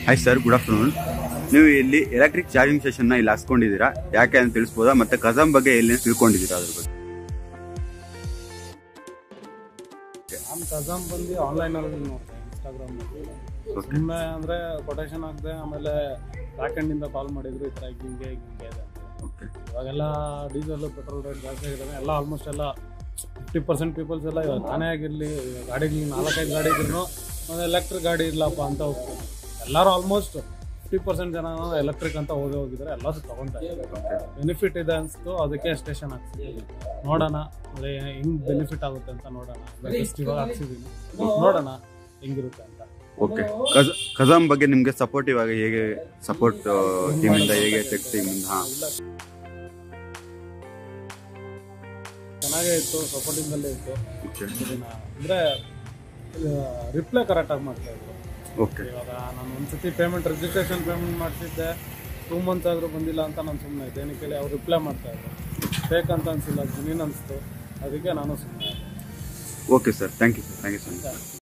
Hi sir good afternoon ನೀವು ಇಲ್ಲಿ electric charging station ಇಲ್ಲಿ ಹಾಸ್ಕೊಂಡಿದ್ದೀರಾ ಯಾಕೆ ಅಂತ ತಿಳಿಸ್ಬೋದಾ ಮತ್ತೆ ಕಜಾಮ್ ಬಗ್ಗೆ ಎಲ್ಲಿ ತಿಳ್ಕೊಂಡಿದ್ದೀರಾ ಅದ್ರ ಬಗ್ಗೆ ನಾನು ಕಜಾಮ್ ಬಂದು ಆನ್ಲೈನಲ್ಲಿ ನೋಡ್ದೆ ಇನ್ಸ್ಟಾಗ್ರಾಮ್ನಲ್ಲಿ ಓಕೆ ಸುಮ್ಮನೆ ಅಂದರೆ ಕೊಟೇಶನ್ ಹಾಕಿದೆ ಆಮೇಲೆ ಬ್ಯಾಕ್ ಎಂಡಿಂದ ಕಾಲ್ ಮಾಡಿದ್ರು ಈ ಥರ ಹಿಂಗೆ ಹಿಂಗೆ ಇದೆ ಅಂತ. ಓಕೆ ಇವಾಗೆಲ್ಲ ಡೀಸೆಲ್ ಪೆಟ್ರೋಲ್ ರೇಟ್ ಜಾಸ್ತಿ ಆಗಿದ್ದಾವೆ ಎಲ್ಲ ಆಲ್ಮೋಸ್ಟ್ ಎಲ್ಲ ಫಿಫ್ಟಿ ಪರ್ಸೆಂಟ್ ಪೀಪಲ್ಸ್ ಎಲ್ಲ ಇವಾಗ ತಾನೇ ಆಗಿರಲಿ ಗಾಡಿಗಳು ನಾಲ್ಕೈದು ಗಾಡಿ ಇದ್ರು ಒಂದು ಎಲೆಕ್ಟ್ರಿಕ್ ಗಾಡಿ ಇರ್ಲಪ್ಪ ಅಂತ ಹೋಗ್ತಾರೆ ಎಲ್ಲರೂ ಆಲ್ಮೋಸ್ಟ್ ಫಿಫ್ಟಿ ಪರ್ಸೆಂಟ್ ಜನ ಎಲೆಕ್ಟ್ರಿಕ್ ಅಂತ ಹೋಗಿ ಹೋಗಿದ್ದಾರೆ ಎಲ್ಲರೂ ತಗೊಂತಾರೆ ಬೆನಿಫಿಟ್ ಇದೆ ಅನಿಸ್ತು ಅದಕ್ಕೆ ಸ್ಟೇಷನ್ ಹಾಕ್ಸಿದ್ದೀವಿ ನೋಡೋಣ ಅದೇ ಹೆಂಗ್ ಬೆನಿಫಿಟ್ ಆಗುತ್ತೆ ಅಂತ ನೋಡೋಣ ಜಸ್ಟ್ ಇವಾಗ ಹಾಕ್ಸಿದ್ದೀನಿ ನೋಡೋಣ ಹೆಂಗಿರುತ್ತೆ ಅಂತ ಓಕೆ ಕಜಾಮ್ ಬಗ್ಗೆ ನಿಮಗೆ ಸಪೋರ್ಟಿವ್ ಆಗಿ ಹೇಗೆ ಸಪೋರ್ಟ್ ಟೀಮಿಂದ ಹೇಗೆ ಟೆಕ್ ಟೀಮಿಂದ ಹಾಂ ಚೆನ್ನಾಗೇ ಇತ್ತು ಸಪೋರ್ಟಿಂಗಲ್ಲೇ ಇತ್ತು ಓಕೆ ಇದನ್ನ ಅಂದರೆ ರಿಪ್ಲೈ ಕರೆಕ್ಟಾಗಿ ಮಾಡ್ತಾ ಇದ್ರು ಓಕೆ ಇವಾಗ ನಾನು ಒಂದ್ಸತಿ ಪೇಮೆಂಟ್ ರಿಜಿಸ್ಟ್ರೇಷನ್ ಪೇಮೆಂಟ್ ಮಾಡಿಸಿದ್ದೆ ಟೂ ಮಂತ್ಸ್ ಆದರೂ ಬಂದಿಲ್ಲ ಅಂತ ನಾನು ಸುಮ್ಮನೆ ಇದ್ದೆ ಏನಕ್ಕೆ ಅವ್ರು ರಿಪ್ಲೈ ಮಾಡ್ತಾ ಇದ್ರು ಫೇಕ್ ಅಂತ ಅನಿಸಿಲ್ಲ ಜುನೀನ್ ಅನಿಸ್ತು ಅದಕ್ಕೆ ನಾನು ಸುಮ್ಮನೆ okay sir thank you sir thank you so much